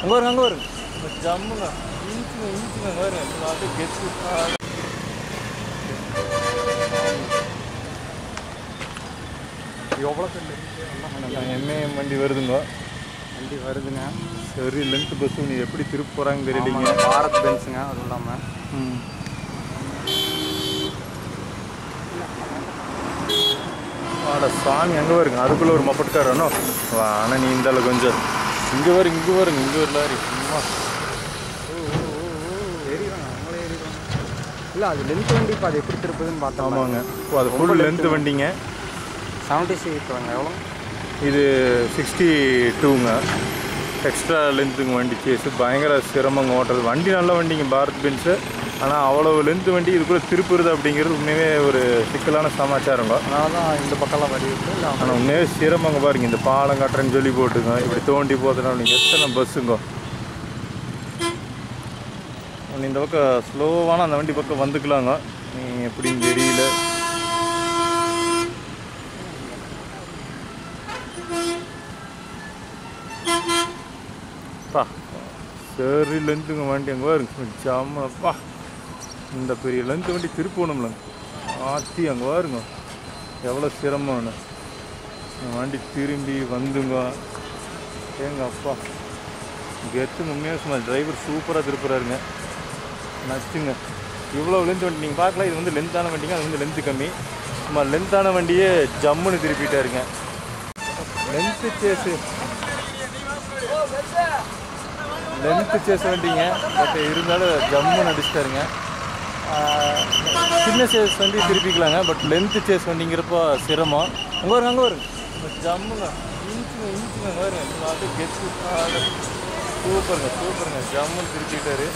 அங்கே வருங்க அங்கே வருங்க ஜம்முங்க இன்ச்சுங்க இன்ச்சுங்க அங்கே வருங்க அது கெத்து எவ்வளோ கல் எம்ஏஎம் வண்டி வருதுங்க வண்டி வருதுங்க சரி லென்த் பஸ் நீ எப்படி திருப்ப போகிறாங்க தெரியலைங்க ஆமாங்க, பாரத் பென்ஸுங்க அதுவும் இல்லாமல் ம் வாடா சாமி அங்கே வருங்க அதுக்குள்ளே ஒரு மப்பட்டுக்கார் வேணும் ஆனால் நீ இந்த அளவு கொஞ்சம் இங்கே வருங்க இங்கே வருங்க இங்கே ஒரு லாரி சும்மா ஏறிடுவாங்க அவங்களே ஏறிடுவாங்க இல்லை அது லென்த் வண்டி இப்போ அது எப்படி திருப்புதுன்னு பார்த்தோம் ஆமாங்க ஓ அது ஃபுல் லென்த் வண்டிங்க செவன்ட்டி சீட்டுவாங்க எவ்வளோ இது சிக்ஸ்டி டூங்க எக்ஸ்ட்ரா லென்த்துங்க வண்டி கேஸு பயங்கர சிரமங்க ஓட்டுறது வண்டி நல்ல வண்டிங்க பாரத் பென்ஸு ஆனால் அவ்வளோ லென்த் வண்டி இதுக்குள்ளே திருப்புறது அப்படிங்கிறது உண்மையே ஒரு சிக்கலான சமாச்சாரங்க அதனால தான் இந்த பக்கம்லாம் வரி இருக்கு இல்லை ஆனால் உண்மையே சிரமங்க பாருங்க இந்த பாலம் கட்டுறேன்னு சொல்லி போட்டுங்க இப்படி தோண்டி போதுனால நீங்கள் எத்தனை பஸ்ஸுங்க ஒன்று இந்த பக்கம் ஸ்லோவான அந்த வண்டி பக்கம் வந்துக்கலாங்க நீ எப்படின்னு தெரியல பா சரி லென்த்துங்க வண்டி அங்கே வருங்க ஜாமப்பா இந்த பெரிய லென்த் வண்டி திருப்பணும்லங்க ஆத்தி அங்கே வருங்க எவ்வளோ சிரமம்னு இந்த வண்டி திரும்பி வந்துங்க ஏங்க அப்பா கெத்து உண்மையாக சும்மா டிரைவர் சூப்பராக திருப்புறாருங்க நச்சுங்க இவ்வளோ லென்த் வண்டி நீங்கள் பார்க்கலாம் இது வந்து லென்த்தான வண்டிங்க அது வந்து லென்த்து கம்மி சும்மா லென்த்தான வண்டியே ஜம்முன்னு திருப்பிட்டாருங்க லென்த்து சேஸு லென்த்து சேஸ் வண்டிங்க பட் இருந்தாலும் ஜம்முன்னு அடிச்சிட்டாருங்க ஆஹ், சின்ன சேஸ் வண்டி திருப்பிக்கலாங்க பட் லென்த்து சேஸ் வண்டிங்கிறப்போ சிரமம் அங்கே வருங்க அங்கே வருங்க பட் ஜம்முங்க இன்ச்சுங்க இன்ச்சுங்க அங்கே வருங்க அது கெத்து சூப்பருங்க சூப்பருங்க ஜம்முன்னு திருப்பிட்டாரு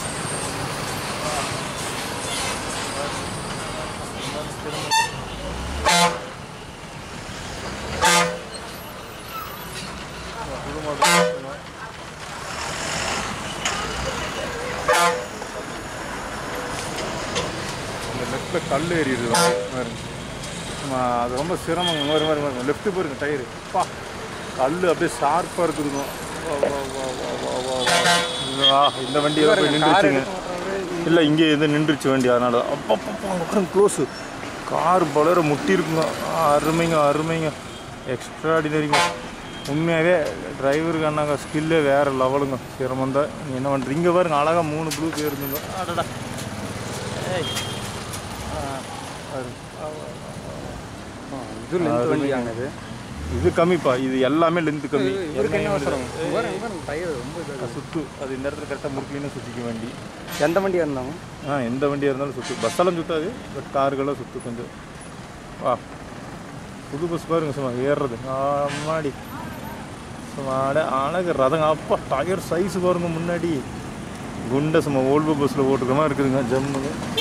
இந்த லெஃப்டில் கல் ஏறிடுது பாருங்க ஆமா, அது ரொம்ப சிரமங்க வரும் வரும் வரும் லெஃப்ட்டு பாருங்க டயரு பா கல் அப்படியே ஷார்ப்பாக இருக்குதுங்க வா, வா, வா, வா, வா, வா, வா. ஆ, இந்த வண்டி ஏதோ போய் நின்றுச்சுங்க இல்லை இங்கே எது நின்றுச்சு வண்டி அதனால அப்பப்போ க்ளோஸு கார் பலர முட்டி இருக்குங்க ஆ, அருமைங்க அருமைங்க எக்ஸ்ட்ராடினரிங்க உண்மையாகவே டிரைவருக்கு அண்ணாங்க ஸ்கில்லே வேறு லெவலுங்க சிரமம் தான் என்ன பண்ணுறது இங்கே பாருங்க அழகாக மூணு ப்ளூ போயிருந்துங்க அடடா ஏய் ஆ, பாரு. இது லென்த் வண்டியாங்க இது இது கம்மிப்பா இது எல்லாமே லென்த் கம்மி இவருக்கு என்ன எல்லாமே அவசரம் பாருங்க பாருங்க டயர் ரொம்ப இதாக அது சுத்து அது இந்த இடத்துல கரெக்டாக முறுக்கிலின்னு சுற்றிக்க வண்டி எந்த வண்டியாக இருந்தாங்க ஆ எந்த வண்டியாக இருந்தாலும் சுற்று பஸ்ஸெல்லாம் சுத்தாது பட் கார்களெல்லாம் சுற்று கொஞ்சம் வா புது பஸ் பாருங்க சும்மா ஏறுறது ஆமாடி சும்மா அட அழகு ரதங்க அப்பா டயர் சைஸ் பாருங்க முன்னாடி குண்டை சும்மா ஓல்வோ பஸ்ஸில் ஓட்டுக்கிற மாதிரி இருக்குதுங்க ஜம்முங்க